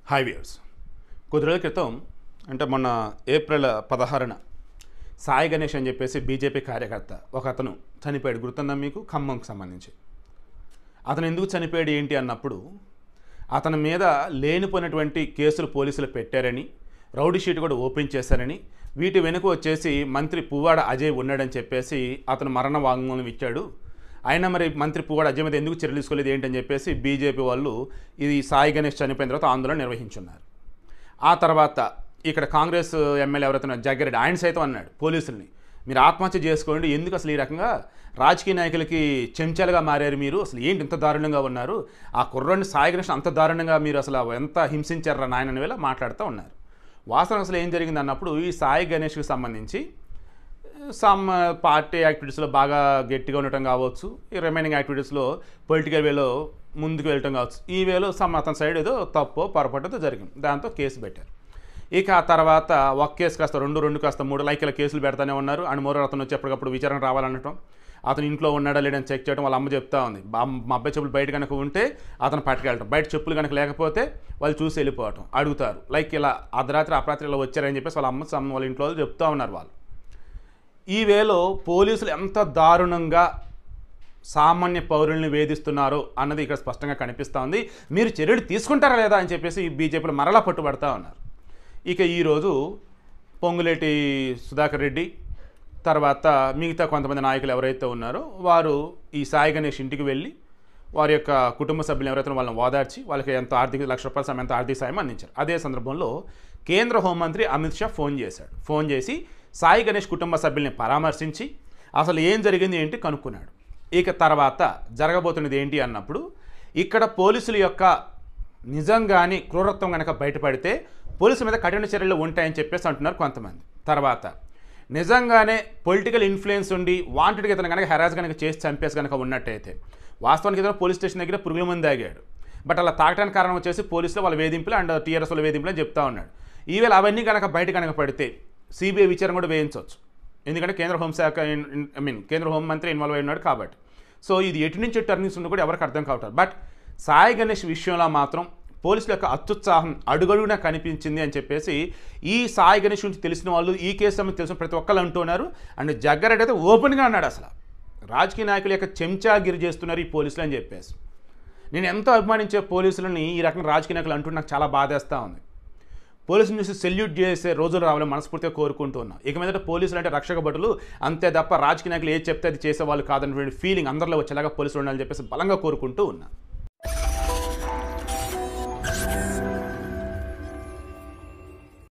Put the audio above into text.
hi viewers కొద్ది రోజుల క్రితం అంటే మొన్న ఏప్రిల్ పదహారున సాయి గణేష్ అని చెప్పేసి బీజేపీ కార్యకర్త ఒక అతను చనిపోయాడు గుర్తుందా మీకు ఖమ్మంకి సంబంధించి అతను ఎందుకు చనిపోయాడు ఏంటి అన్నప్పుడు అతని మీద లేనిపోయినటువంటి కేసులు పోలీసులు పెట్టారని రౌడీ షీట్ కూడా ఓపెన్ చేశారని వీటి వెనుక వచ్చేసి మంత్రి పువ్వాడ అజయ్ ఉన్నాడని చెప్పేసి అతను మరణ వాంగ్మూలం ఇచ్చాడు అయినా మరి మంత్రి పువ్వాడ అజయ్ మీద ఎందుకు చర్యలు తీసుకోలేదు ఏంటని చెప్పేసి బీజేపీ వాళ్ళు ఇది సాయి గణేష్ చనిపోయిన తర్వాత ఆందోళన నిర్వహించున్నారు ఆ తర్వాత ఇక్కడ కాంగ్రెస్ ఎమ్మెల్యే ఎవరైతే ఉన్నారో జగ్గారెడ్డి ఆయన సైతం అన్నాడు పోలీసుల్ని మీరు ఆత్మహత్య చేసుకోండి ఎందుకు అసలు ఈ రకంగా రాజకీయ నాయకులకి చెంచాలుగా మారారు మీరు అసలు ఏంటి ఇంత దారుణంగా ఉన్నారు ఆ కుర్రోడిని సాయి గణేష్ అంత దారుణంగా మీరు అసలు ఎంత హింసించారా నాయన అని వేళ మాట్లాడుతూ ఉన్నారు వాస్తవం అసలు ఏం జరిగింది అన్నప్పుడు ఈ సాయి గణేష్కి సంబంధించి సమ్ పార్టీ యాక్టివిటీస్లో బాగా గట్టిగా ఉండటం కావచ్చు ఈ రిమైనింగ్ యాక్టివిటీస్లో పొలిటికల్ వేలో ముందుకు వెళ్ళటం కావచ్చు ఈ వేలో సమ్ అతని సైడ్ ఏదో తప్పో పొరపాటుతో జరిగింది దాంతో కేసు పెట్టారు ఇక ఆ తర్వాత ఒక కేసు కాస్త రెండు రెండు కాస్త మూడు లైక్ ఇలా కేసులు పెడతానే ఉన్నారు అండ్ మోరో అతను వచ్చేప్పటికప్పుడు విచారణ రావాలనటం అతను ఇంట్లో ఉన్నాడా లేదని చెక్ చేయడం వాళ్ళ అమ్మ చెప్తా ఉంది బా- మా అబ్బాయి చెప్పులు బయట కనుక ఉంటే అతను పట్టుకెళ్ళటం బయట చెప్పులు కనుక లేకపోతే వాళ్ళు చూసి వెళ్ళిపోవటం అడుగుతారు లైక్ ఇలా అర్ధరాత్రి అపరాత్రి ఇలా వచ్చారని చెప్పేసి వాళ్ళ అమ్మ సమ్ వాళ్ళ ఇంట్లో వాళ్ళు చెప్తా ఉన్నారు వాళ్ళు ఈ వేలో పోలీసులు ఎంత దారుణంగా సామాన్య పౌరుల్ని వేధిస్తున్నారో అన్నది ఇక్కడ స్పష్టంగా కనిపిస్తూ ఉంది మీరు చర్యలు తీసుకుంటారా లేదా అని చెప్పేసి బీజేపీలో మరలా పట్టుబడతా ఉన్నారు ఇక ఈరోజు పొంగులేటి సుధాకర్ రెడ్డి తర్వాత మిగతా కొంతమంది నాయకులు ఎవరైతే ఉన్నారో వారు ఈ సాయి గణేష్ ఇంటికి వెళ్ళి వారి యొక్క కుటుంబ సభ్యులు ఎవరైతే ఉన్నారో వాళ్ళని ఓదార్చి వాళ్ళకి ఎంత ఆర్థిక లక్ష రూపాయల సమయం ఎంత ఆర్థిక సాయం అందించారు అదే సందర్భంలో కేంద్ర హోంమంత్రి అమిత్ షా ఫోన్ చేశాడు ఫోన్ చేసి సాయి గణేష్ కుటుంబ సభ్యుల్ని పరామర్శించి అసలు ఏం జరిగింది ఏంటి కనుక్కున్నాడు ఇక తర్వాత జరగబోతున్నది ఏంటి అన్నప్పుడు ఇక్కడ పోలీసుల యొక్క నిజంగాని క్రూరత్వం కనుక బయటపడితే పోలీసుల మీద కఠిన చర్యలు ఉంటాయని చెప్పేసి అంటున్నారు కొంతమంది తర్వాత నిజంగానే పొలిటికల్ ఇన్ఫ్లుయెన్స్ ఉండి వాంటెడ్గా ఇతను కనుక హెరాస్ కనుక చేసి చంపేసి కనుక ఉన్నట్టయితే వాస్తవానికి ఇతను పోలీస్ స్టేషన్ దగ్గర పురుగుల మంది ఆగాడు బట్ అలా తాగడానికి కారణం వచ్చేసి పోలీసులు వాళ్ళ వేధింపులు అండ్ టీఆర్ఎస్ వాళ్ళ వేధింపులు అని చెప్తా ఉన్నాడు ఈవేళ అవన్నీ కనుక బయట కనుక పడితే సిబిఐ విచారణ కూడా వేయించవచ్చు ఎందుకంటే కేంద్ర హోంశాఖ ఐ మీన్ కేంద్ర హోంమంత్రి ఇన్వాల్వ్ అయి ఉన్నాడు కాబట్టి సో ఇది ఎటు నుంచి టర్నింగ్స్ ఉందో కూడా ఎవరికి అర్థం కావట్లేదు బట్ సాయి గణేష్ విషయంలో మాత్రం పోలీసుల యొక్క అత్యుత్సాహం అడుగడుగునా కనిపించింది అని చెప్పేసి ఈ సాయి గణేష్ గురించి తెలిసిన వాళ్ళు ఈ కేసు సంబంధించి తెలిసిన ప్రతి ఒక్కళ్ళు అంటున్నారు అండ్ జగ్గారెడ్డి అయితే ఓపెన్గా అన్నాడు అసలు రాజకీయ నాయకుల యొక్క చెంచాగిరి చేస్తున్నారు ఈ పోలీసులు అని చెప్పేసి నేను ఎంతో అభిమానించే పోలీసులని ఈ రకంగా రాజకీయ నాయకులు అంటూ నాకు చాలా బాధేస్తూ ఉంది పోలీసులు చూసి సెల్యూట్ చేసే రోజులు రావాలని మనస్ఫూర్తిగా కోరుకుంటూ ఉన్నా ఇక మీదట పోలీసులు అంటే రక్షక భటులు అంతే తప్ప రాజకీయ నాయకులు ఏది చెప్తే అది చేసేవాళ్ళు కాదన్నటువంటి ఫీలింగ్ అందరిలో వచ్చేలాగా పోలీసులు ఉండాలని చెప్పేసి బలంగా కోరుకుంటూ ఉన్నా